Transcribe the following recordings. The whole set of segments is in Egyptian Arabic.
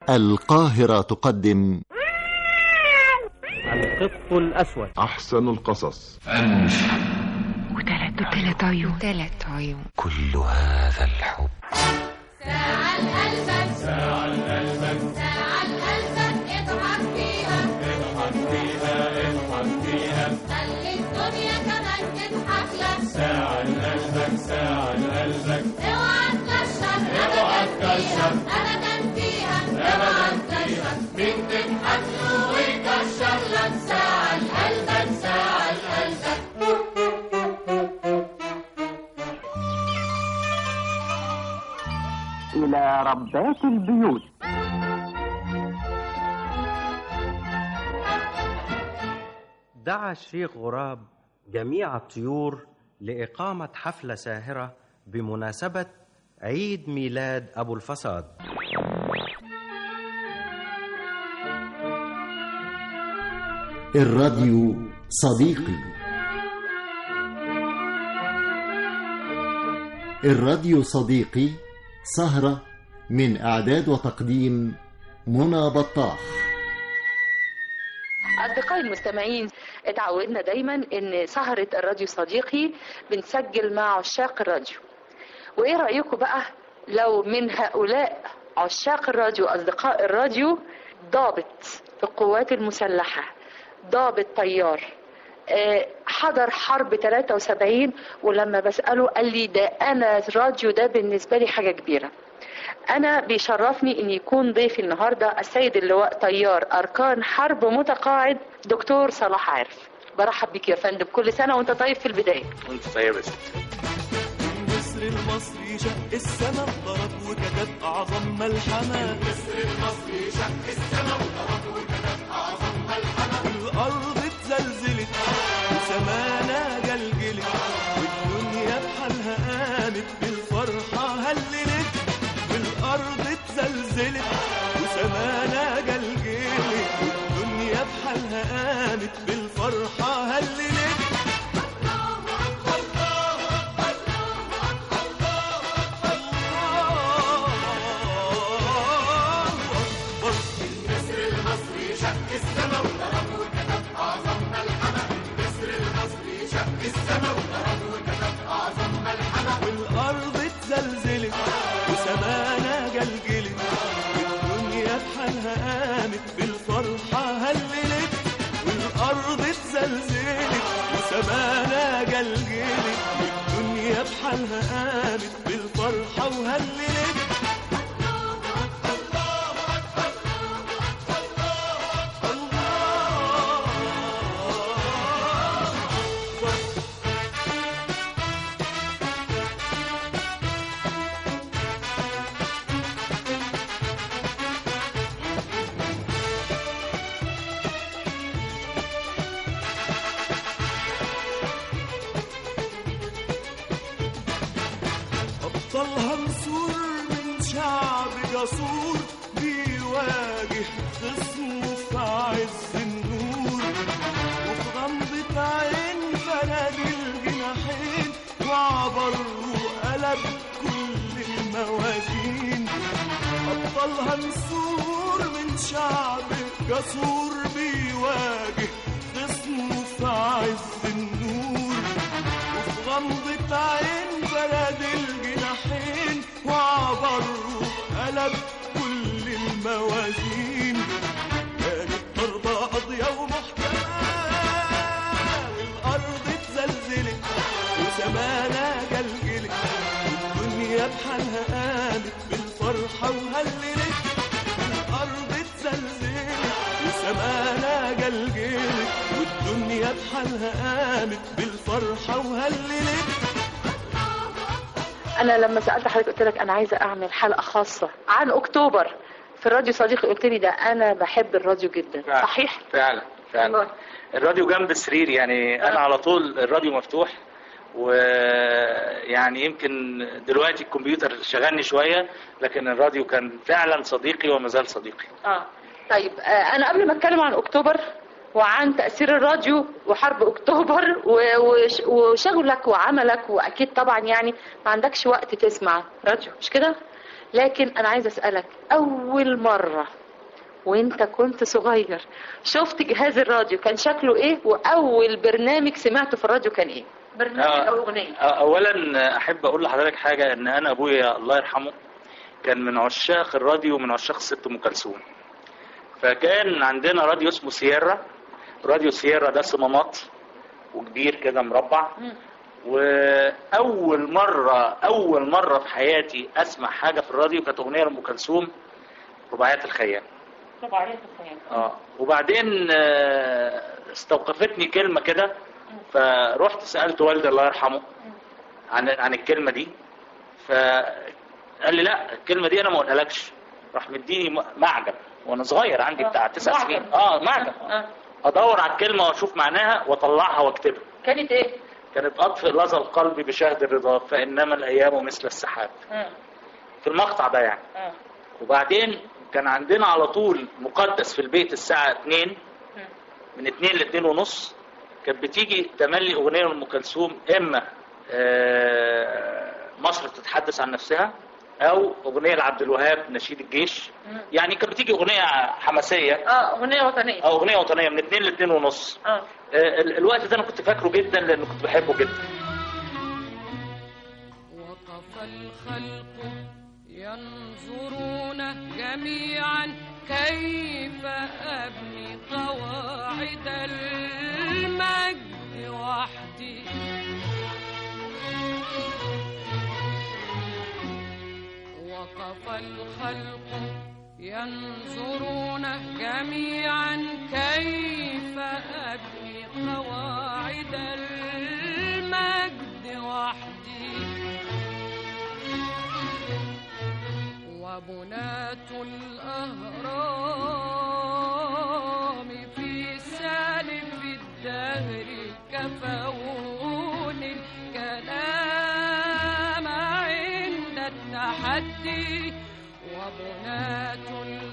القاهرة تقدم القط الأسود أحسن القصص وثلاث وثلاث عيون ثلاث عيون كل هذا الحب ساعة لقلبك ساعة لقلبك ساعة لقلبك اضحك فيها اضحك فيها اضحك فيها خلي الدنيا كمان تضحك لك ساعة لقلبك ساعة لقلبك اوعى تكشر اوعى تكشر ابدا فيها اوعى تكشر مين تضحك له ويكشر لك ساعة لقلبك ساعة لقلبك إلى ربات البيوت دعا الشيخ غراب جميع الطيور لإقامة حفلة ساهرة بمناسبة عيد ميلاد أبو الفساد الراديو صديقي الراديو صديقي سهرة من إعداد وتقديم منى بطاح أصدقائي المستمعين اتعودنا دايما إن سهرة الراديو صديقي بنسجل مع عشاق الراديو وإيه رأيكم بقى لو من هؤلاء عشاق الراديو أصدقاء الراديو ضابط في القوات المسلحة ضابط طيار آه، حضر حرب 73 ولما بسأله قال لي ده أنا الراديو ده بالنسبة لي حاجة كبيرة أنا بيشرفني إن يكون ضيفي النهاردة السيد اللواء طيار أركان حرب متقاعد دكتور صلاح عارف برحب بك يا فندم كل سنة وأنت طيب في البداية وانت طيب يا ست مصر المصري شق السما ضرب وكتب أعظم ملحمة مصر المصري شق السما وضرب وكتب أعظم ملحمة الأرض اتزلزلت وسمانا جلجلت والدنيا بحالها قامت بالفرحة هللت والأرض اتزلزلت وسمانا جلجلت والدنيا بحالها قامت بالفرحة هللت والأرض اتزلزلت وسمانا جلجلت والدنيا بحالها قامت بالفرحة هللت والأرض اتزلزلت وسمانا جلجلت والدنيا بحالها قامت بالفرحة وهللت أبطالها نسور من شعب جسور بيواجه خصمه في عز النور وفي غمضة عين فرد الجناحين وعبر وقلب كل الموازين أبطالها نسور من شعب جسور بيواجه خصمه في عز النور وفي غمضة عين بلد الجناحين وعبر قلب كل الموازين كانت ضربة قاضية ومحكمة والأرض اتزلزلت وسمانا جلجلت والدنيا بحالها قامت بالفرحة وهللت الأرض اتزلزلت وسمانا جلجلت والدنيا بحالها قامت بالفرحة وهللت أنا لما سألت حضرتك قلت لك أنا عايزة أعمل حلقة خاصة عن أكتوبر في الراديو صديقي قلت لي ده أنا بحب الراديو جدا فعلا. صحيح؟ فعلا فعلا والله. الراديو جنب السرير يعني انا على طول الراديو مفتوح ويعني يمكن دلوقتي الكمبيوتر شغلني شويه لكن الراديو كان فعلا صديقي وما زال صديقي اه طيب آه انا قبل ما اتكلم عن اكتوبر وعن تاثير الراديو وحرب اكتوبر و- وش- وشغلك وعملك واكيد طبعا يعني ما عندكش وقت تسمع راديو مش كده لكن انا عايزه اسالك اول مره وانت كنت صغير شفت جهاز الراديو كان شكله ايه واول برنامج سمعته في الراديو كان ايه برنامج او اغنيه اولا احب اقول لحضرتك حاجه ان انا ابويا الله يرحمه كان من عشاق الراديو ومن عشاق ست ام كلثوم فكان عندنا راديو اسمه سيارة راديو سيارة ده صمامات وكبير كده مربع واول مره اول مره في حياتي اسمع حاجه في الراديو كانت اغنيه لام كلثوم رباعيات الخيال طبعا الخيال اه وبعدين آه، استوقفتني كلمه كده فرحت سالت والدي الله يرحمه عن عن الكلمه دي فقال لي لا الكلمه دي انا ما اقولهالكش راح مديني م- معجب وانا صغير عندي بتاع تسع معجب. سنين اه معجب آه. ادور على الكلمه واشوف معناها واطلعها واكتبها كانت ايه كانت اطفئ لظى القلب بشهد الرضا فانما الايام مثل السحاب آه. في المقطع ده يعني آه. وبعدين كان عندنا على طول مقدس في البيت الساعة 2 من 2 ل 2 ونص كانت بتيجي تملي أغنية لأم كلثوم إما آه، مصر تتحدث عن نفسها أو أغنية لعبد الوهاب نشيد الجيش يعني كانت بتيجي أغنية حماسية اه اغنيه وطنيه أو أغنية وطنية من 2 ل 2 ونص اه آه، ال- الوقت ده أنا كنت فاكره جدا لأنه كنت بحبه جدا وقف الخلق ينظرون جميعا كيف أبني قواعد المجد وحدي وقف الخلق ينظرون جميعا كيف أبني قواعد المجد وحدي وبنات الأهرام في سالف الدهر كفون الكلام عند التحدي وبنات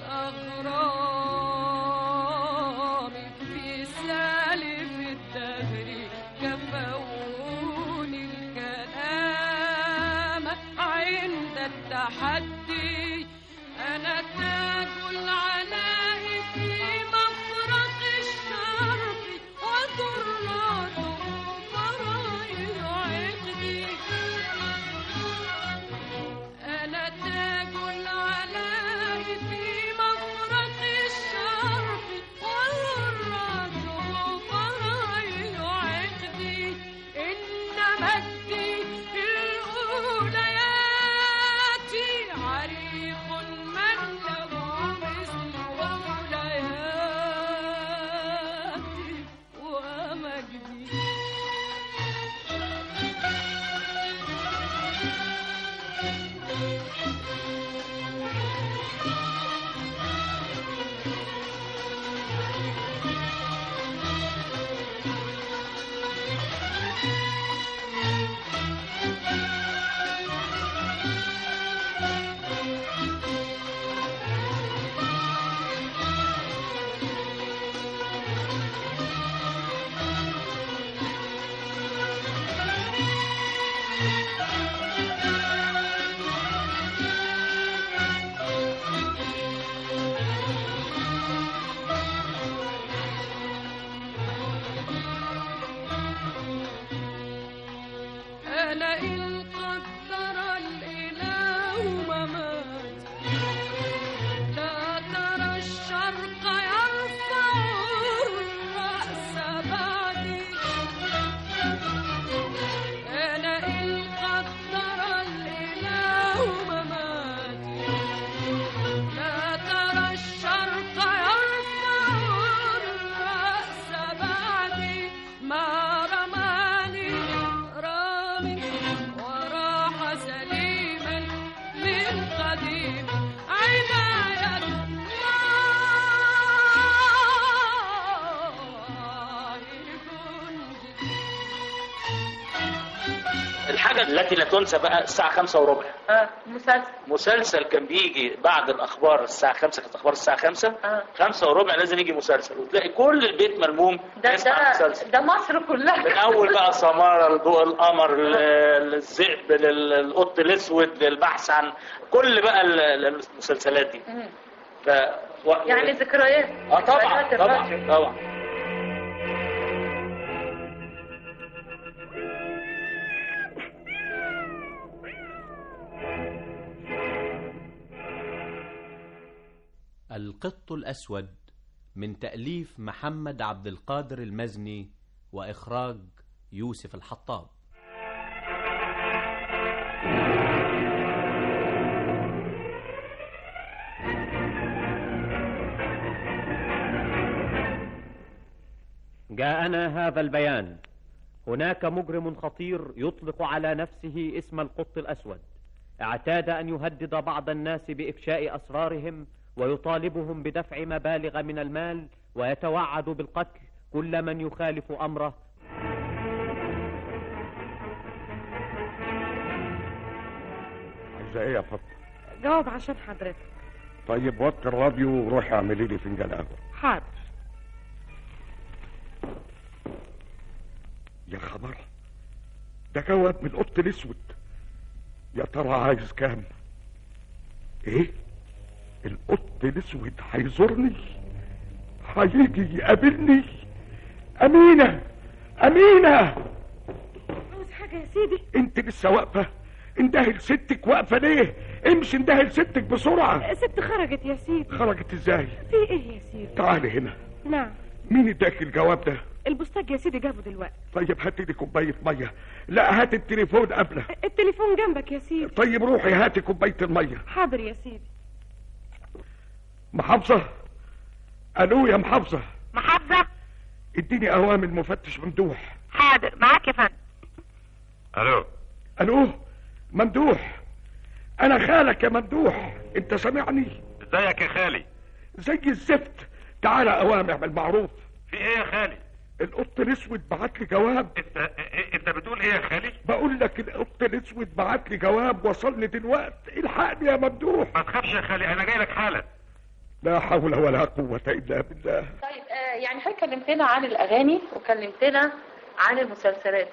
الأغرام في سالف الدهر كفون الكلام عند التحدي أنا تاج العلاء في مفرق الشرق وذرات فرائض عقدي أنا تاج العلاء الحاجه التي لا تنسى بقى الساعه خمسة وربع اه مسلسل مسلسل كان بيجي بعد الاخبار الساعه 5 كانت اخبار الساعه 5 آه. 5 وربع لازم يجي مسلسل وتلاقي كل البيت ملموم ده يسمع ده مسلسل ده مصر كلها من اول بقى سماره لضوء القمر لل- للذئب للقط الاسود للبحث عن كل بقى ال- ال- المسلسلات دي مم. ف و... يعني ذكريات اه طبعا ذكريات الراديو. طبعا طبعا القط الأسود من تأليف محمد عبد القادر المزني وإخراج يوسف الحطاب جاءنا هذا البيان هناك مجرم خطير يطلق على نفسه اسم القط الأسود اعتاد أن يهدد بعض الناس بإفشاء أسرارهم ويطالبهم بدفع مبالغ من المال ويتوعد بالقتل كل من يخالف أمره عايزة ايه يا فاطمة؟ جواب عشان حضرتك طيب وطي الراديو وروحي اعملي لي فنجان قهوة حاضر يا خبر ده جواب من القط الاسود يا ترى عايز كام؟ ايه؟ القط الاسود هيزورني هيجي يقابلني امينة امينة عاوز حاجة يا سيدي انت لسه واقفة اندهل ستك واقفة ليه امشي اندهل ستك بسرعة ست خرجت يا سيدي خرجت ازاي في ايه يا سيدي تعالي هنا نعم مين اداك الجواب ده البوستاج يا سيدي جابه دلوقتي طيب هاتي لي كوباية مية لا هات التليفون قبله التليفون جنبك يا سيدي طيب روحي هاتي كوباية المية حاضر يا سيدي محافظة الو يا محافظة محافظة اديني اوامر مفتش ممدوح حاضر معاك يا فندم الو الو ممدوح انا خالك يا ممدوح انت سامعني ازيك يا خالي زي الزفت تعالى اوامر بالمعروف في ايه يا خالي القط الاسود بعت لي جواب انت انت بتقول ايه يا خالي بقول لك القط الاسود بعت لي جواب وصلني دلوقتي الحقني يا ممدوح ما تخافش يا خالي انا جاي لك حالا لا حول ولا قوة الا بالله طيب آه يعني حضرتك كلمتنا عن الاغاني وكلمتنا عن المسلسلات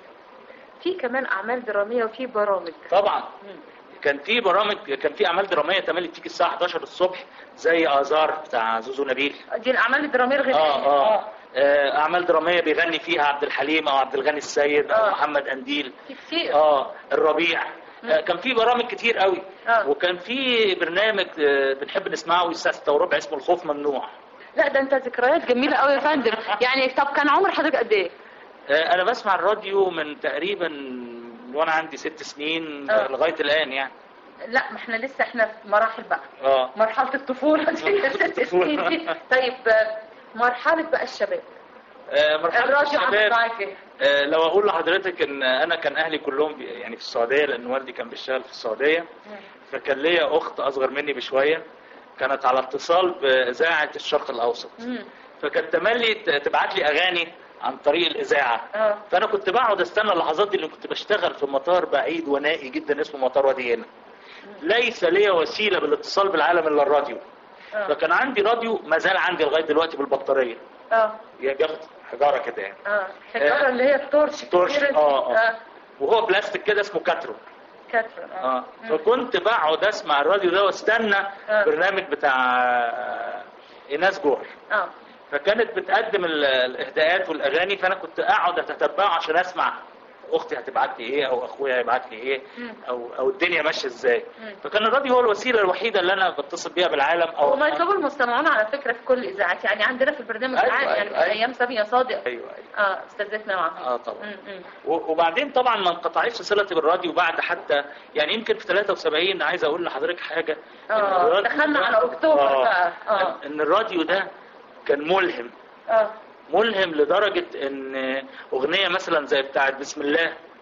في كمان اعمال دراميه وفي برامج طبعا كان في برامج كان في اعمال دراميه تملي تيجي الساعه 11 الصبح زي ازار بتاع زوزو نبيل دي الاعمال الدراميه الغنائيه اه اه آه، اعمال دراميه بيغني فيها عبد الحليم او عبد الغني السيد او محمد انديل في كتير اه الربيع آه، كان في برامج كتير قوي آه. وكان في برنامج آه، بنحب نسمعه الساعه 6 وربع اسمه الخوف ممنوع لا ده انت ذكريات جميله قوي يا فندم يعني طب كان عمر حضرتك قد ايه آه، انا بسمع الراديو من تقريبا وانا عندي ست سنين آه. لغايه الان يعني لا ما احنا لسه احنا في مراحل بقى اه مرحله الطفوله دي ست سنين دي طيب آه، مرحله بقى الشباب آه، مرحله الراديو عمل الشباب معاك ايه آه، لو اقول لحضرتك ان انا كان اهلي كلهم بي- يعني في السعوديه لان والدي كان بيشتغل في السعوديه فكان ليا اخت اصغر مني بشويه كانت على اتصال باذاعه الشرق الاوسط مم. فكانت تملي ت- تبعت لي اغاني عن طريق الاذاعه اه فانا كنت بقعد استنى اللحظات دي اللي كنت بشتغل في مطار بعيد ونائي جدا اسمه مطار وادي هنا ليس لي وسيله بالاتصال بالعالم الا الراديو اه فكان عندي راديو ما زال عندي لغايه دلوقتي بالبطاريه اه يعني بياخد حجاره كده يعني اه الحجاره اللي هي التورش تورش الكبيرة دي. اه اه اه وهو بلاستيك كده اسمه كاترو كاترون اه اه فكنت بقعد اسمع الراديو ده واستنى آه. برنامج بتاع آه، ايناس جوهر اه فكانت بتقدم ال- الاهداءات والاغاني فانا كنت اقعد اتتبعه عشان اسمع اختي هتبعت لي ايه او اخويا هيبعت لي ايه مم. او او الدنيا ماشيه ازاي مم. فكان الراديو هو الوسيله الوحيده اللي انا بتصل بيها بالعالم او وما يطلبوا المستمعون على فكره في كل الاذاعات يعني عندنا في البرنامج أيوة، العام يعني أيوة، من أيوة. ايام ساميه صادق ايوه ايوه اه استاذتنا معاها اه طبعا مم، مم. و- وبعدين طبعا ما انقطعتش صلتي بالراديو بعد حتى يعني يمكن في 73 عايز اقول لحضرتك حاجه إن اه الراديو- دخلنا على اكتوبر آه. بقى اه ان الراديو ده كان ملهم اه ملهم لدرجة ان اغنية مثلا زي بتاعت بسم الله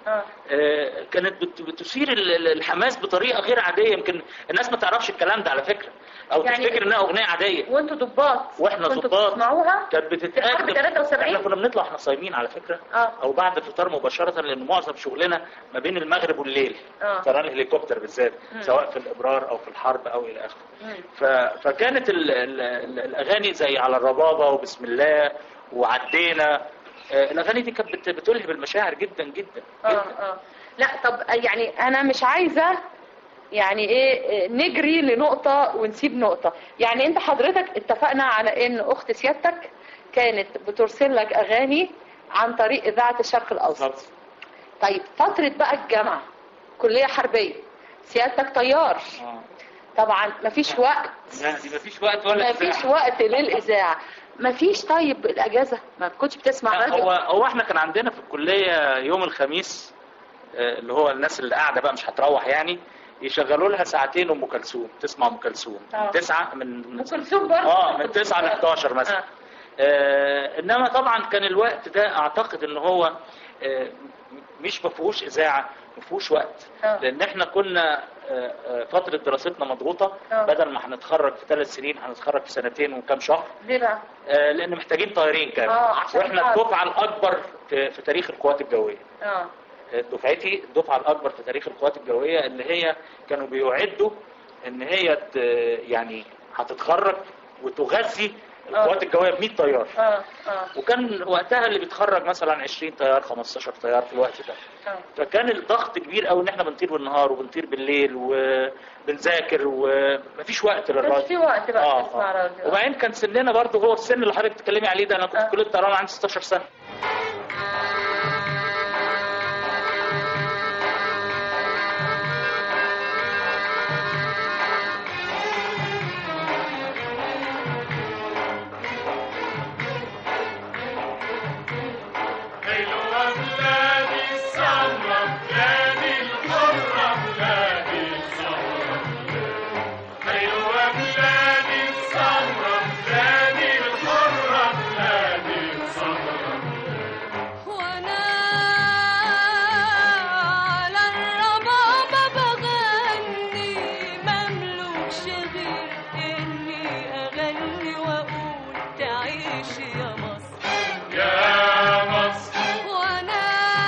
اه آه، كانت بت- بتثير ال- ال- الحماس بطريقه غير عاديه يمكن الناس ما تعرفش الكلام ده على فكره او يعني- تفتكر انها اغنيه عاديه وانتوا ضباط واحنا كنتوا ضباط بتسمعوها كانت في بتتقدم حرب 73 احنا كنا بنطلع احنا صايمين على فكره اه او بعد الفطار مباشره لان معظم شغلنا ما بين المغرب والليل اه طيران الهليكوبتر بالذات مم. سواء في الابرار او في الحرب او الى اخره مم. ف... فكانت ال... ال... ال- الاغاني زي على الربابه وبسم الله وعدينا آه، الاغاني دي كانت بت... بتلهب المشاعر جدا جدا اه اه لا طب يعني انا مش عايزه يعني ايه إيه، نجري لنقطه ونسيب نقطه يعني انت حضرتك اتفقنا على ان اخت سيادتك كانت بترسل لك اغاني عن طريق اذاعه الشرق الاوسط طيب فتره بقى الجامعه كليه حربيه سيادتك طيار آه. طبعا مفيش وقت لا دي مفيش وقت ولا مفيش إذاعة. وقت للاذاعه مفيش طيب الاجازه ما كنتش بتسمع لا، راديو هو هو احنا كان عندنا في الكليه يوم الخميس آه، اللي هو الناس اللي قاعده بقى مش هتروح يعني يشغلوا لها ساعتين ام كلثوم تسمع ام كلثوم آه. من تسعة من ام كلثوم برضه اه من 9 ل 11 مثلا آه. آه انما طبعا كان الوقت ده اعتقد ان هو آه مش ما فيهوش اذاعه ما فيهوش وقت آه. لان احنا كنا آه، آه، فتره دراستنا مضغوطه آه. بدل ما هنتخرج في ثلاث سنين هنتخرج في سنتين وكام شهر ليه بقى؟ آه، لان محتاجين طيارين كمان آه، عشان واحنا الحرب. الدفعه الاكبر في, في تاريخ القوات الجويه اه آه، دفعتي الدفعه الاكبر في تاريخ القوات الجويه اللي هي كانوا بيعدوا ان هي ت- يعني هتتخرج وتغذي القوات الجويه ب 100 طيار اه اه وكان وقتها اللي بيتخرج مثلا 20 طيار 15 طيار في الوقت ده اه فكان الضغط كبير قوي ان احنا بنطير بالنهار وبنطير بالليل وبنذاكر ومفيش وقت للراديو مش في وقت بقى آه، تسمع آه. راديو وبعدين كان سننا برضه هو السن اللي حضرتك بتتكلمي عليه ده انا كنت في كليه الطيران عندي 16 سنه حلوة بلادي السمرة بلادي الحرة بلادي السمرة حلوة بلادي السمرة بلادي الحرة بلادي السمرة وانا على الربابة بغني مملوكش غير اني اغني واقول تعيش يا مصر يا مصر وانا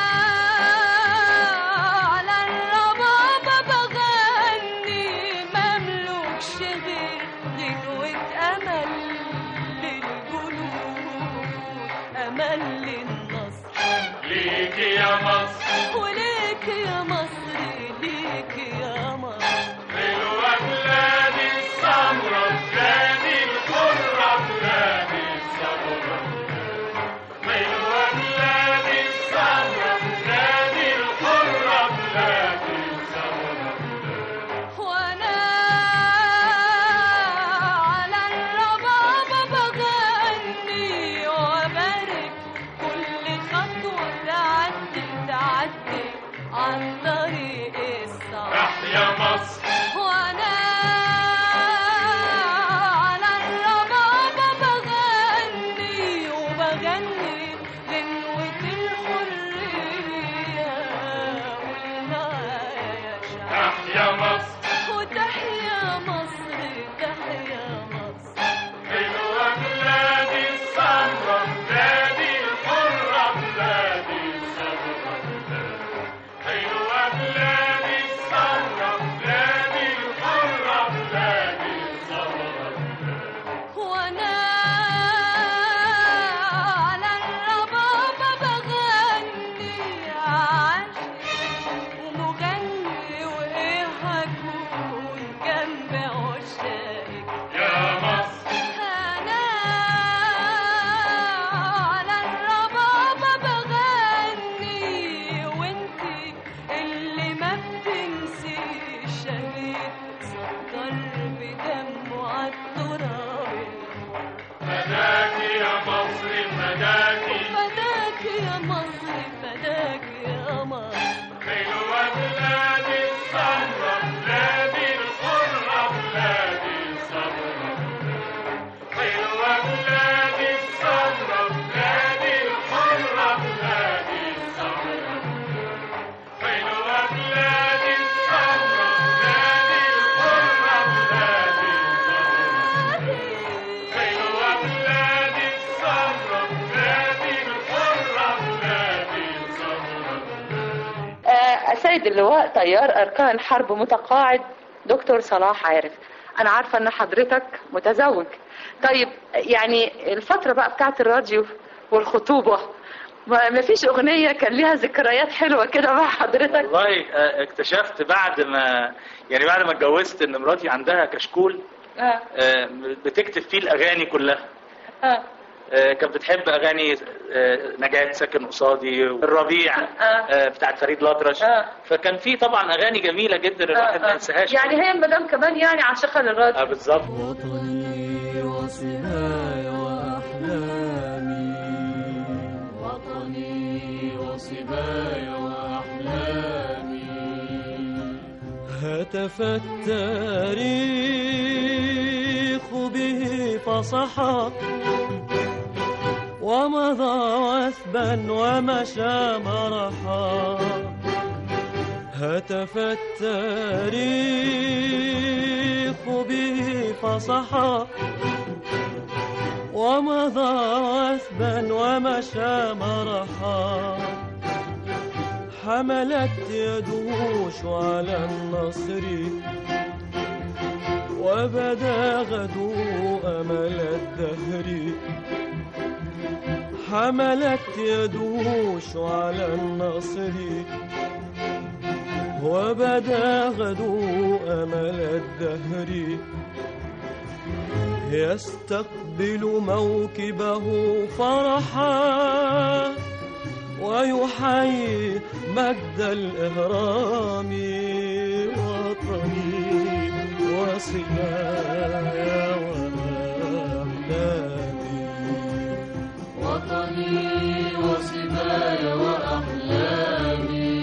على الربابة بغني مملوكش غير غنوة امل للجنود امل للنصر ليك يا مصر وليك يا مصر ليك يا مصر حلوة بلادي السمرة بلادي الحرة بلادي السمرة حلوة بلادي السمرة بلادي الحرة بلادي السمرة وانا على الربابة بغني وبارك كل خطوة تعدي تعدي عن طريق الصعب تحيا مصر وانا على الربابة بغني وبغني غنوة الحرية والمعايا شعب تحيا مصر وتحيا مصر تحيا مصر حلوة بلادي السمرة بلادي الحرة بلادي السمرة حلوة بلادي السمرة بلادي الحرة بلادي السمرة وانا على الربابة بغني عاشق ومغني وايه هكون جنب عشاقك يا مصر انا على الربابة بغني وانتي اللي ما بتنسيش شهيد سكر بدمه عالتراب السيد اللواء طيار أركان حرب متقاعد دكتور صلاح عارف أنا عارفة إن حضرتك متزوج طيب يعني الفترة بقى بتاعت الراديو والخطوبة ما ما فيش أغنية كان ليها ذكريات حلوة كده مع حضرتك والله آه، اكتشفت بعد ما يعني بعد ما اتجوزت ان مراتي عندها كشكول آه. آه، بتكتب فيه الاغاني كلها آه. آه، كانت بتحب اغاني آه، نجاة ساكن قصادي الربيع آه، بتاعت فريد الأطرش فكان في طبعا اغاني جميله جدا الواحد ما ينساهاش يعني هي المدام كمان يعني عاشقة للراديو آه، بالظبط وصبايا وأحلامي وطني وصبايا وأحلامي هتف التاريخ به فصحى ومضى وثبا ومشى مرحا هتف التاريخ به فصحى ومضى وثبا ومشى مرحا حملت يده على النصر وبدا غدو أمل الدهر حملت يده على النصر وبدا غدو أمل الدهر يستقبل موكبه فرحا ويحيي مجد الإهرام وطني وصبايا وأحلامي وطني وصبايا وأحلامي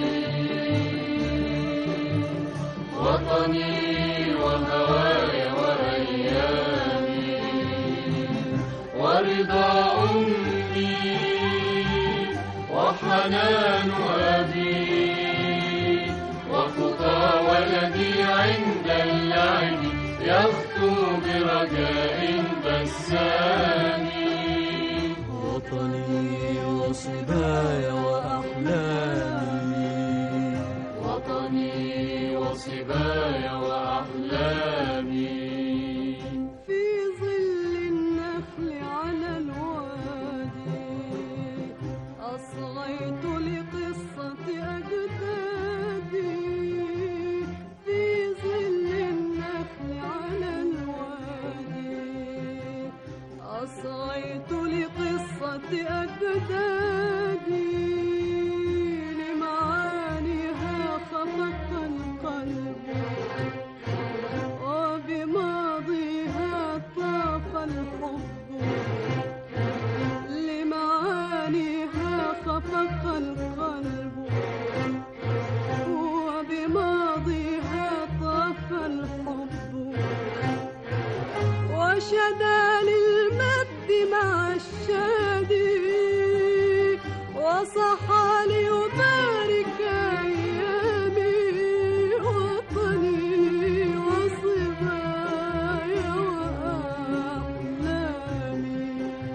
وطني وهوايا وأيامي ورضا أمي وحنان أبي وخطى ولدي عند اللعب يخطو برجاء بسام وطني وصبايا وأحلامي وطني وصبايا وأحلامي في ظل النخل على الوادي أصغيت لقصة أجدادي في ظل النخل على الوادي أصغيت لقصة أجدادي لمعانيها خفق القلب وبماضيها طاف الحب لمعانيها خفق القلب وبماضيها طاف الحب وشدا للمد مع الشادي وصحى ليبارك أيامي وطني وصبايا وأحلامي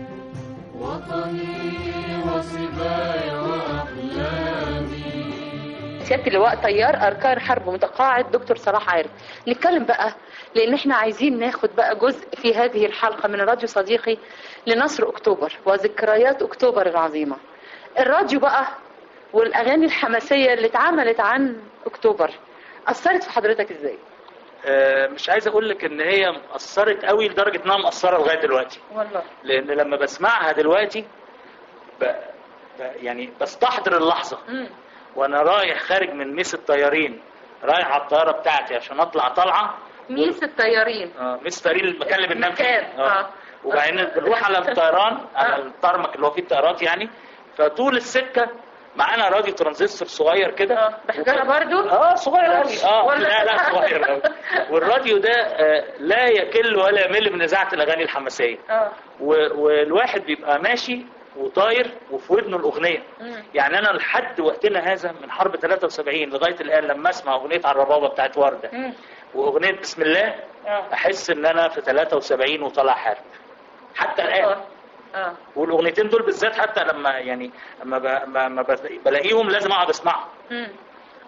وطني وصبايا وأحلامي سيادة اللواء طيار أركان حرب متقاعد دكتور صلاح عارف نتكلم بقى لأن احنا عايزين ناخد بقى جزء في هذه الحلقة من الراديو صديقي لنصر أكتوبر وذكريات أكتوبر العظيمة الراديو بقى والأغاني الحماسية اللي اتعملت عن أكتوبر أثرت في حضرتك إزاي؟ آه، مش عايز اقول لك ان هي مأثرت قوي لدرجه انها مأثره لغايه دلوقتي والله لان لما بسمعها دلوقتي ب... ب... يعني بستحضر اللحظه مم. وانا رايح خارج من ميس الطيارين رايح على الطياره بتاعتي عشان اطلع طلعه ميس الطيارين اه ميس الطيارين المكان اللي بننام فيه مكان، آه. وبعدين بنروح على الطيران على الطرمك اللي هو فيه الطيارات يعني فطول السكه معانا راديو ترانزستور صغير كده بحجارة برضو؟ اه صغير قوي اه ولا- لا لا صغير قوي والراديو ده آه، لا يكل ولا يمل من اذاعه الاغاني الحماسيه اه و- والواحد بيبقى ماشي وطاير وفي ودنه الاغنيه مم. يعني انا لحد وقتنا هذا من حرب 73 لغايه الان لما اسمع اغنيه على الربابه بتاعت ورده مم. واغنيه بسم الله اه احس ان انا في 73 وطالع حرب حتى الان اه والاغنيتين دول بالذات حتى لما يعني لما ب- ما- ما بت- بلاقيهم لازم اقعد اسمعهم مم.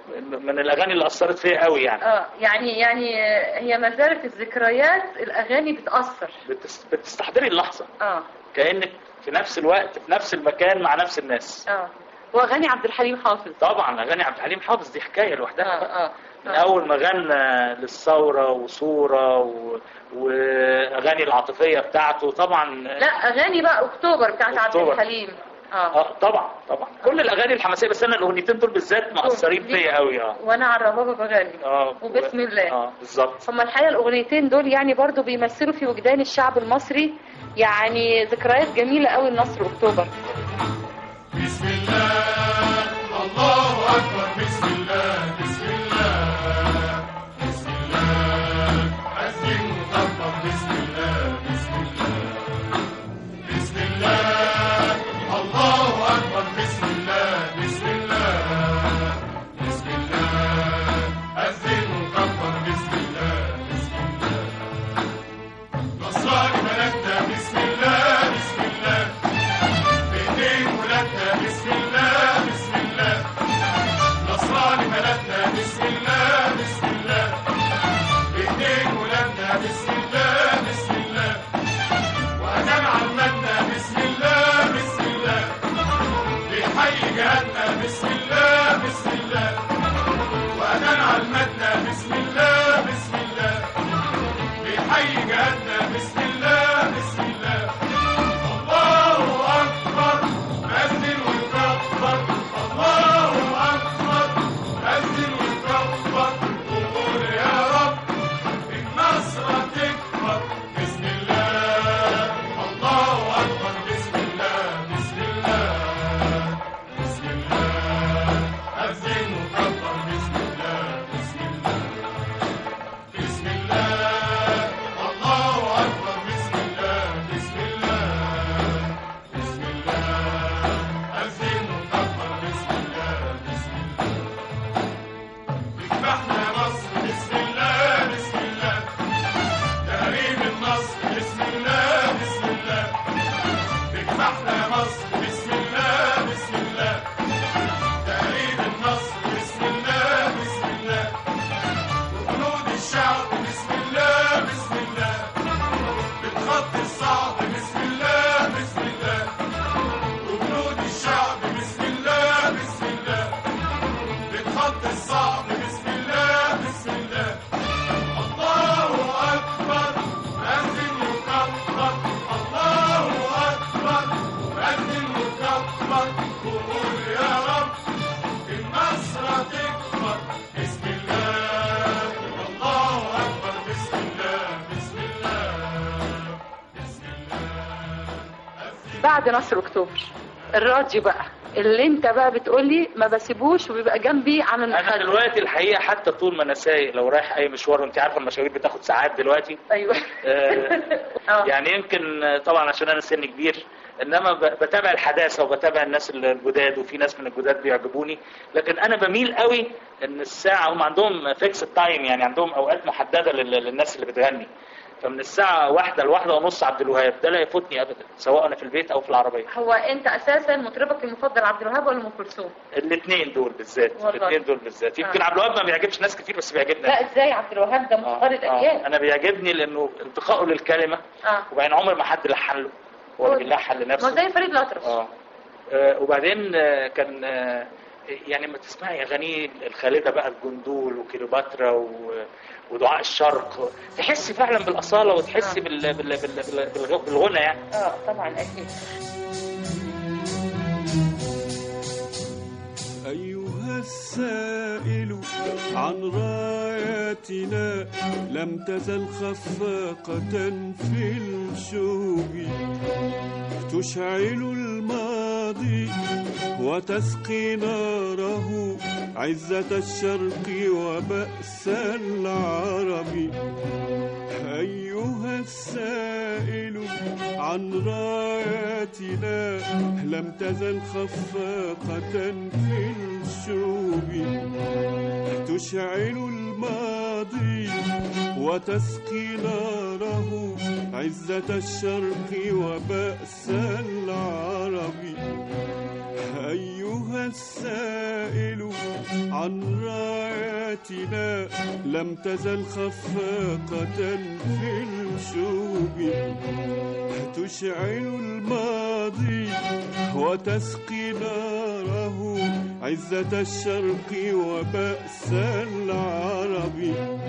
من الاغاني اللي اثرت فيا قوي يعني اه يعني يعني آه، هي ما زالت الذكريات الاغاني بتاثر بتس- بتستحضري اللحظه اه كانك في نفس الوقت في نفس المكان مع نفس الناس اه واغاني عبد الحليم حافظ طبعا اغاني عبد الحليم حافظ دي حكايه لوحدها اه اه من اول ما غنى للثوره وصوره و... واغاني العاطفيه بتاعته طبعا لا اغاني بقى اكتوبر بتاعت عبد أكتوبر. الحليم اه اه طبعا طبعا كل الاغاني الحماسيه بس انا الاغنيتين دول بالذات مأثرين فيا قوي اه وانا على الربابه بغني اه وبسم الله اه بالظبط هما الحقيقه الاغنيتين دول يعني برضو بيمثلوا في وجدان الشعب المصري يعني ذكريات جميله قوي لنصر اكتوبر بسم الله الله أكبر بسم الله بسم الله بسم الله أسجن وطبق بسم الله بسم الله بسم الله الله أكبر بسم الله بسم الله بسم الله أسجن وطبق بسم الله بسم الله نصراني ملكنا بسم الله بسم الله بإيدين ولادنا بسم الله بسم الله نصراني بلدنا بسم الله بسم الله بإيدين ولادنا بسم الله بسم الله وأدام عمتنا بسم الله بسم الله بيحيي جهادنا بسم الله بسم الله وأدام عمتنا بسم الله بسم الله بيحيي جهادنا بسم الله بسم الله الله أكبر أذن وكبر الله أكبر أذن وكبر وقول يا رب النصر تكبر بسم الله الله أكبر بسم الله بسم الله بسم الله أذن وكبر بسم الله بسم الله بسم الله الله أكبر بسم الله بسم الله بسم الله أذن وكبر بسم الله بسم الله اذبحنا يا مصر بسم الله بسم الله تهريب النصر بسم الله بسم الله اذبحنا يا مصر بسم الله بسم الله تهريب النصر بسم الله بسم الله وجنود الشعب بسم الله بسم الله بالخط الصعب بسم الله بسم الله وجنود الشعب بسم الله بسم الله بالخط الصعب بسم الله بسم الله الله أكبر أذن وكبر الله أكبر أذن وكبر وقول يا رب النصر تكبر بسم الله الله أكبر بسم الله بسم الله بسم الله بعد نصر اكتوبر الراديو بقى اللي انت بقى بتقولي ما بسيبوش وبيبقى جنبي عن انا المحل دلوقتي الحقيقه حتى طول ما انا سايق لو رايح اي مشوار وانت عارفه المشاوير بتاخد ساعات دلوقتي ايوه آه، يعني يمكن آه، طبعا عشان انا سن كبير انما ب- بتابع الحداثه وبتابع الناس الجداد وفي ناس من الجداد بيعجبوني لكن انا بميل قوي ان الساعه هم عندهم فيكس تايم يعني عندهم اوقات محدده لل- للناس اللي بتغني فمن الساعه واحدة لواحدة ونص عبد الوهاب ده لا يفوتني ابدا سواء انا في البيت او في العربيه هو انت اساسا مطربك المفضل عبد الوهاب ولا ام كلثوم الاثنين دول بالذات والله. الاثنين دول بالذات يمكن آه. عبد الوهاب ما بيعجبش ناس كتير بس بيعجبني لا ازاي عبد الوهاب ده موسيقار الاجيال انا بيعجبني لانه انتقائه للكلمه اه وبعدين عمر ما حد لحن له هو اللي بيلحن ما لنفسه زي فريد الأطرش اه آه، وبعدين آه، كان آه، يعني لما تسمعي اغاني الخالده بقى الجندول وكليوباترا و- ودعاء الشرق تحسي فعلا بالاصاله وتحسي بال... بال... بال... بال... بالغ- بالغنى يعني اه طبعا اكيد أيها السائل عن راياتنا لم تزل خفاقة في الشوق تشعل الماضي وتسقي ناره عزة الشرق وبأس العرب أيها السائل عن راياتنا لم تزل خفاقة في الشوق تشعل الماضي وتسقي ناره عزة الشرق وبأس العرب أيها السائل عن راياتنا لم تزل خفاقة في الشوب تشعل الماضي وتسقي ناره عزة الشرق وبأس العرب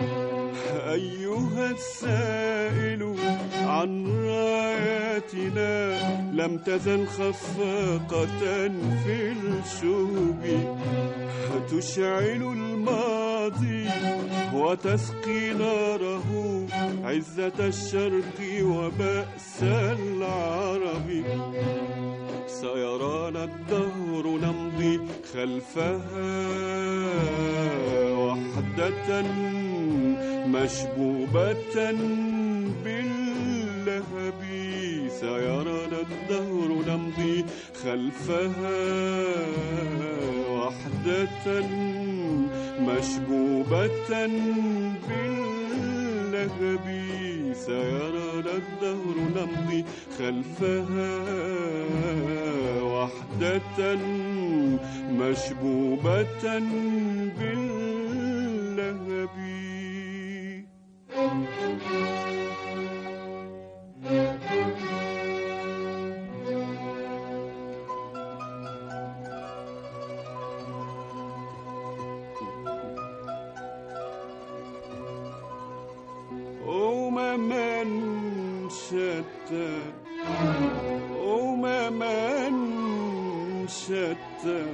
أيها السائل عن راياتنا لم تزل خفاقة في الشوب تشعل الماضي وتسقي ناره عزة الشرق وبأس العرب سيرانا الدهر نمضي خلفها وحدة مشبوبة باللهب سيرانا الدهر نمضي خلفها وحدة مشبوبة باللهب سيرانا الدهر نمضي خلفها وحدة مشبوبة باللهب أمما شتى أمما شتى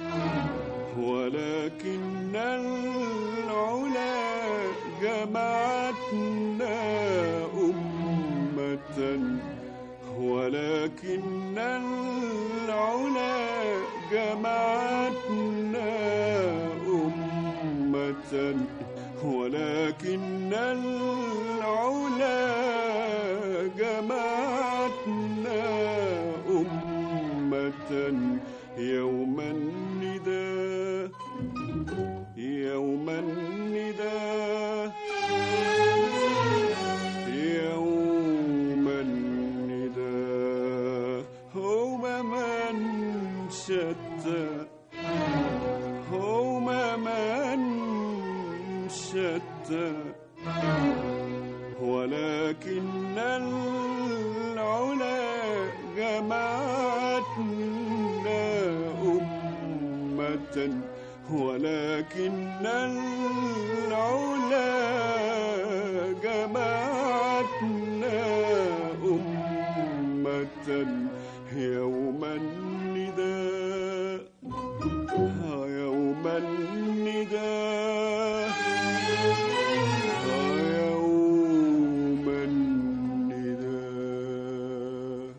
ولكن العلا جمعتنا أمة ولكن العلا جمعتنا أمة ولكن العلا جمعتنا أمة يوم النداء يوم النداء يوم النداء أمما شتى أمما شتى ولكن العلا جمعتنا أمة ولكن العلا جمعتنا أمة يوم النداء يوم النداء يوم النداء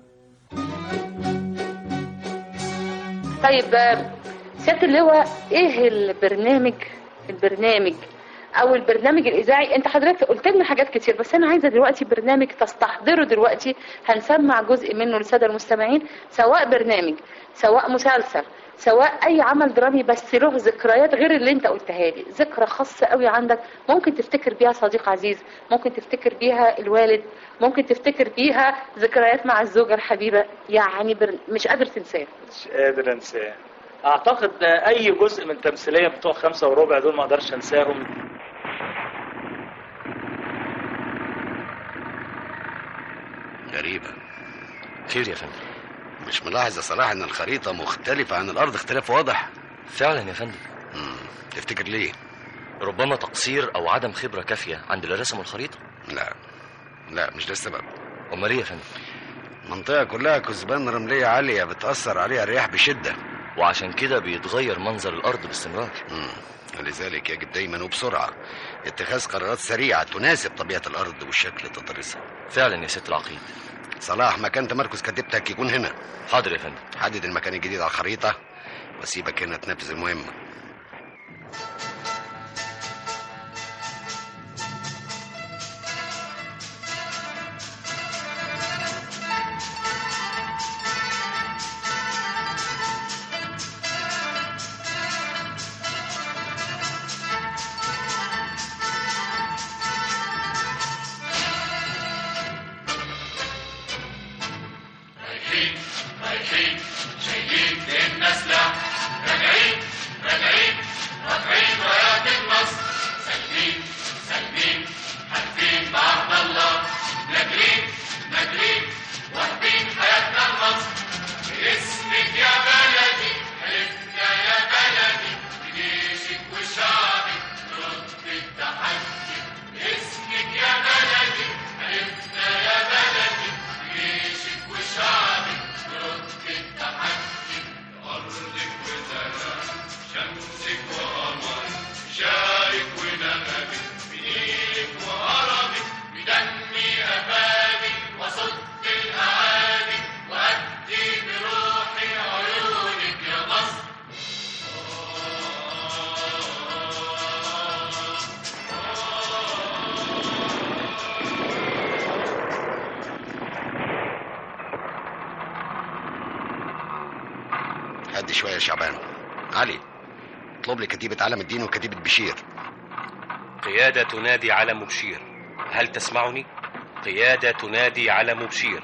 طيب آه، سيادة اللواء ايه البرنامج البرنامج او البرنامج الاذاعي انت حضرتك قلت لنا حاجات كتير بس انا عايزه دلوقتي برنامج تستحضره دلوقتي هنسمع جزء منه للساده المستمعين سواء برنامج سواء مسلسل سواء اي عمل درامي بس له ذكريات غير اللي انت قلتها لي ذكرى خاصه قوي عندك ممكن تفتكر بيها صديق عزيز ممكن تفتكر بيها الوالد ممكن تفتكر بيها ذكريات مع الزوجه الحبيبه يعني بر... مش قادر تنساه مش قادر انساه اعتقد اي جزء من تمثيليه بتوع خمسة وربع دول ما اقدرش انساهم غريبة خير يا فندم مش ملاحظ يا صلاح ان الخريطة مختلفة عن الارض اختلاف واضح فعلا يا فندم مم. تفتكر ليه ربما تقصير او عدم خبره كافيه عند اللي رسموا الخريطه لا لا مش ده السبب امال ايه يا فندم المنطقة كلها كثبان رملية عالية بتأثر عليها الرياح بشدة وعشان كده بيتغير منظر الارض باستمرار مم. ولذلك يجب دايما وبسرعة اتخاذ قرارات سريعة تناسب طبيعة الأرض والشكل تضرسها فعلا يا ست العقيد صلاح مكان تمركز كتيبتك يكون هنا حاضر يا فندم حدد المكان الجديد على الخريطة وسيبك هنا تنفذ المهمة رايحين رايحين شايلين لنا سلاح راجعين راجعين رافعين رايات النصر سالمين سالمين حالفين بعهد الله ناجرين ناجرين واخدين حياتنا لمصر باسمك يا بلدي حلفنا يا بلدي بجيشك وشعبك نرد التحدي باسمك يا بلدي حلفنا يا بلدي بجيشك وشعبك نرد التحدي أرضك وزرعك شمسك وقمرك شارك ونغمك بنيلك وهرمك بدمي أبابي وصد الأعادي وأدي بروحي عيونك يا مصر هدي شويه يا شعبان علي اطلب لي كتيبه علم الدين وكتيبه بشير قيادة تنادي على مبشير هل تسمعني؟ قيادة تنادي على مبشير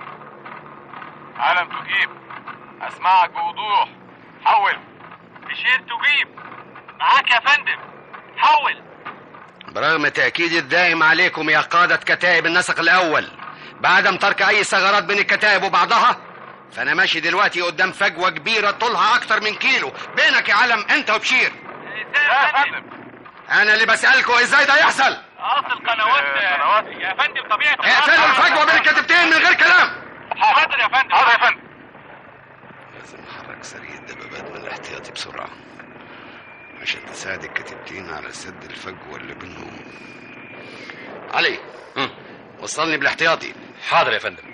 علم تجيب اسمعك بوضوح حول بشير تجيب معاك يا فندم حول برغم تأكيد الدائم عليكم يا قادة كتائب النسق الأول بعدم ترك أي ثغرات بين الكتائب وبعضها فأنا ماشي دلوقتي قدام فجوة كبيرة طولها أكتر من كيلو بينك يا علم أنت وبشير يا فندم أنا اللي بسألكوا إزاي ده يحصل اصل القنوات يا فندم طبيعي اقفلوا الفجوة بين الكتيبتين من غير كلام حاضر يا فندم حاضر يا فندم لازم نحرك سريع الدبابات من الاحتياطي بسرعة عشان تساعد الكتيبتين على سد الفجوة اللي بينهم علي وصلني بالاحتياطي حاضر يا فندم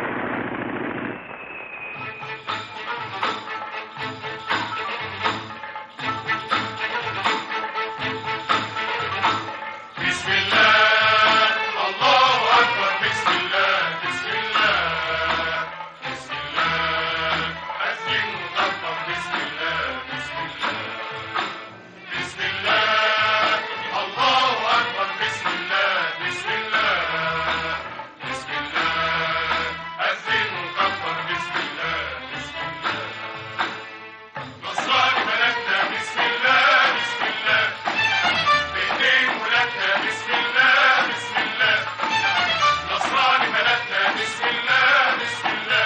بسم الله الله أكبر بسم الله بسم الله بسم الله أسجن وطبق بسم الله بسم الله بسم الله الله أكبر بسم الله بسم الله بسم الله أسجن وطبق بسم الله بسم الله نصراني بلدنا بسم الله بسم الله بإيدين ولادنا بسم الله بسم الله نصراني بلدنا بسم الله بسم الله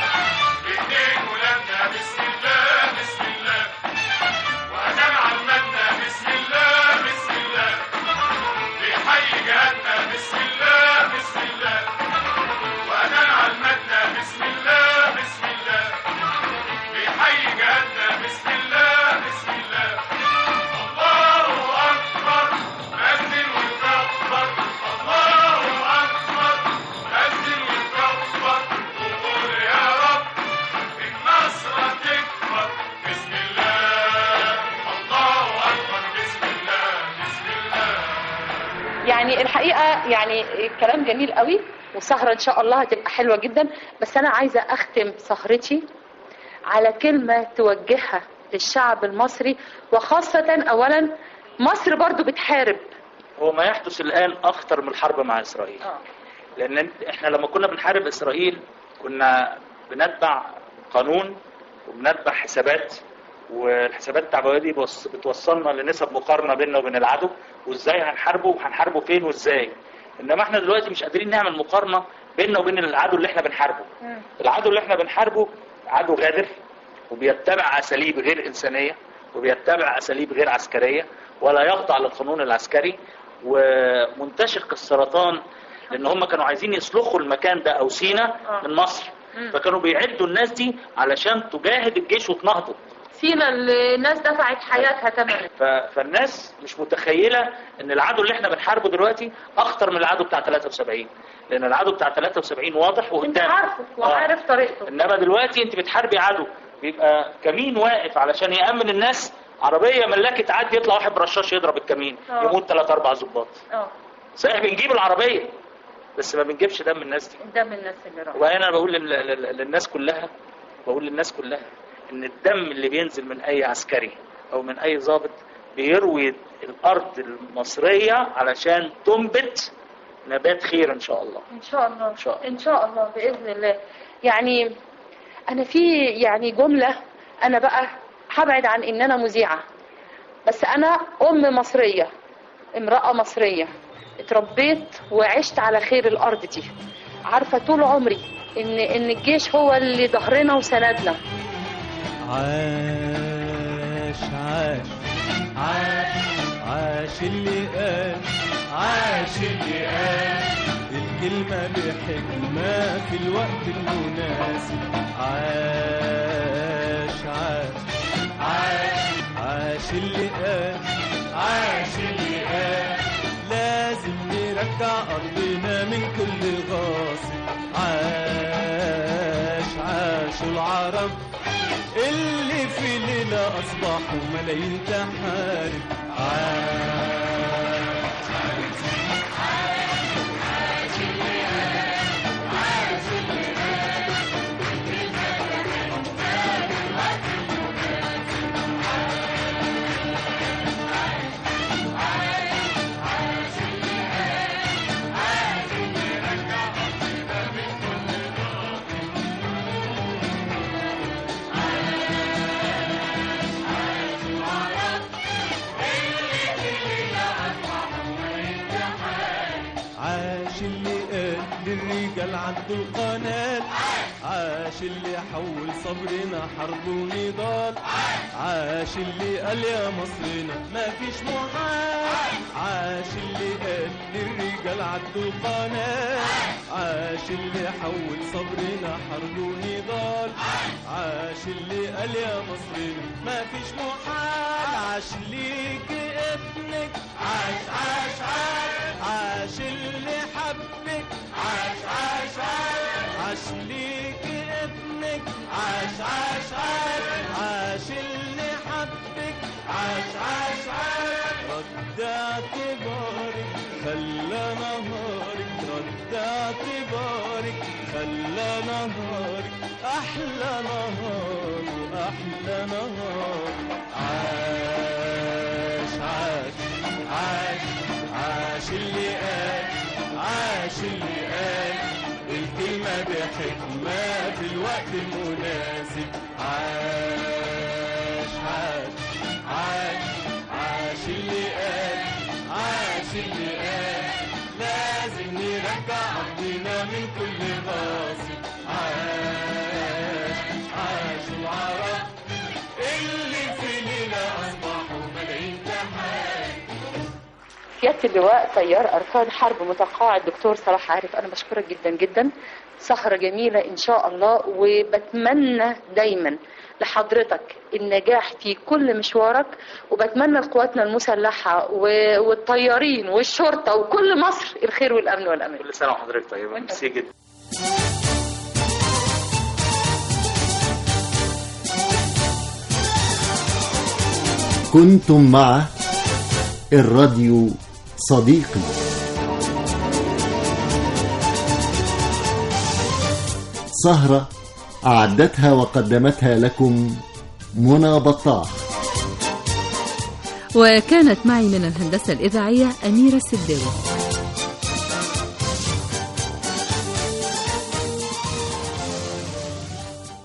بإيدين ولادنا بسم الله بسم الله وأدام عمتنا بسم الله بسم الله بيحيي جهادنا بسم الله بسم الله وأدام عمتنا بسم الله بسم الله بيحيي جهادنا بسم الله بسم الله الله أكبر أذن وكبر الله أكبر أذن وكبر وقول يا رب النصر تكبر بسم الله الله أكبر بسم الله بسم الله يعني الحقيقه يعني الكلام جميل قوي وسهره ان شاء الله هتبقى حلوه جدا بس انا عايزه اختم سهرتي على كلمه توجهها للشعب المصري وخاصه اولا مصر برضو بتحارب هو ما يحدث الآن أخطر من الحرب مع إسرائيل لأن إحنا لما كنا بنحارب إسرائيل كنا بنتبع قانون وبنتبع حسابات والحسابات التعبوية دي بوص- بتوصلنا لنسب مقارنة بيننا وبين العدو وإزاي هنحاربه وهنحاربه فين وإزاي إنما إحنا دلوقتي مش قادرين نعمل مقارنة بيننا وبين العدو اللي إحنا بنحاربه العدو اللي إحنا بنحاربه عدو غادر وبيتبع أساليب غير إنسانية وبيتبع أساليب غير عسكرية ولا يخضع للقانون العسكري ومنتشر كالسرطان لأن هم كانوا عايزين يسلخوا المكان ده أو سينا من مصر فكانوا بيعدوا الناس دي علشان تجاهد الجيش وتنهضه سينا اللي الناس دفعت حياتها ثمنها ف- فالناس مش متخيلة ان العدو اللي احنا بنحاربه دلوقتي اخطر من العدو بتاع 73 لان العدو بتاع 73 واضح انت وقدام عارفه وعارف طريقته انما دلوقتي انت بتحاربي عدو بيبقى كمين واقف علشان يامن الناس عربيه ملاكي تعدي يطلع واحد برشاش يضرب الكمين آه. يموت ثلاث اربع ظباط اه صحيح بنجيب العربيه بس ما بنجيبش دم الناس دي ده من الناس اللي راحوا وبعدين انا بقول لل- لل- للناس كلها بقول للناس كلها ان الدم اللي بينزل من اي عسكري او من اي ضابط بيروي الارض المصريه علشان تنبت نبات خير ان شاء الله ان شاء الله إن شاء الله. ان شاء الله باذن الله يعني انا في يعني جمله انا بقى هبعد عن ان انا مذيعه بس انا ام مصريه امراه مصريه اتربيت وعشت على خير الارض دي عارفه طول عمري ان ان الجيش هو اللي ظهرنا وسندنا عاش عاش عاش عاش اللي قال عاش اللي قال الكلمة بحكمة في الوقت المناسب عاش عاش عاش عاش اللي قال عاش اللي قال لازم نرجع أرضنا من كل غاصب عاش عاش العرب اللي في ليلة أصبحوا ملايين تحارب عاش اللي قال للرجال عنده القنال عاش اللي حول صبرنا حرب ونضال عاش اللي قال يا مصرنا ما فيش محال عاش اللي قال للرجال عنده القنال عاش اللي حول صبرنا حرب ونضال عاش اللي قال يا مصرنا ما فيش محال عاش ليك ابنك عاش عاش عاش عاش اللي حبك عاش عاش عاش عاش ليك ابنك عاش عاش عاش عاش اللي حبك عاش عاش عاش رد اعتبارك خلى نهارك رد اعتبارك خلى نهارك احلى نهار واحلى نهار عاش عاش عاش عاش اللي قال عاش اللي قال الكلمة بحكمة في الوقت المناسب عاش عاش عاش عاش اللي قال عاش اللي قال لازم نرجع أرضنا من كل غاصب عاش عاش العرب اللي في ليلة أصبحوا ملايين تحارب سيادة اللواء طيار أركان حرب متقاعد دكتور صلاح عارف أنا بشكرك جدا جدا سهرة جميلة إن شاء الله وبتمنى دايما لحضرتك النجاح في كل مشوارك وبتمنى لقواتنا المسلحة و- والطيارين والشرطة وكل مصر الخير والأمن والأمان كل سنة وحضرتك طيبة ميرسي جدا كنتم مع الراديو صديقي سهرة أعدتها وقدمتها لكم منى بطاح وكانت معي من الهندسة الإذاعية أميرة السداوي